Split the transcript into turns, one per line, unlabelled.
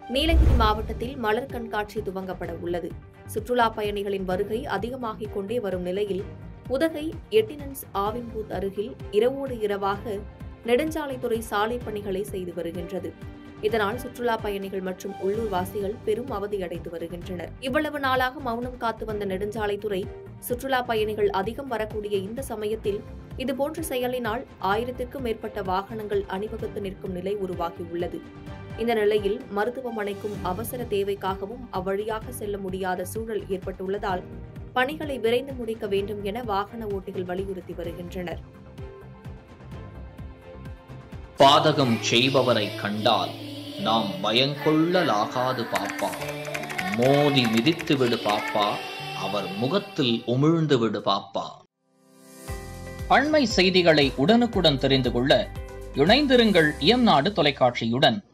நீலகிரி மாவட்டத்தில் மலர் கண்காட்சி துவங்கப்பட உள்ளது சுற்றுலா பயணிகளின் வருகை அதிகமாகிக் கொண்டே வரும் நிலையில் உதகை எட்டினன்ஸ் ஆவின்பூத் அருகில் இரவோடு இரவாக நெடுஞ்சாலைத்துறை சாலை பணிகளை செய்து வருகின்றது இதனால் சுற்றுலா பயணிகள் மற்றும் உள்ளூர் வாசிகள் பெரும் அவதியடைந்து வருகின்றனர் இவ்வளவு நாளாக மௌனம் காத்து வந்த நெடுஞ்சாலைத்துறை சுற்றுலா பயணிகள் அதிகம் வரக்கூடிய இந்த சமயத்தில் இதுபோன்ற செயலினால் ஆயிரத்திற்கும் மேற்பட்ட வாகனங்கள் அணிவகுத்து நிற்கும் நிலை உருவாகியுள்ளது இந்த நிலையில் மருத்துவமனைக்கும் அவசர தேவைக்காகவும் அவ்வழியாக செல்ல முடியாத சூழல் ஏற்பட்டுள்ளதால் பணிகளை விரைந்து முடிக்க வேண்டும் என வாகன ஓட்டிகள் வலியுறுத்தி வருகின்றனர்
பாதகம் செய்பவரை கண்டால் நாம் பயங்கொள்ளலாகாது பாப்பா மோதி மிதித்து விடு பாப்பா அவர் முகத்தில் உமிழ்ந்து விடு பாப்பா அண்மை செய்திகளை உடனுக்குடன் தெரிந்து கொள்ள இணைந்திருங்கள் இயம்நாடு தொலைக்காட்சியுடன்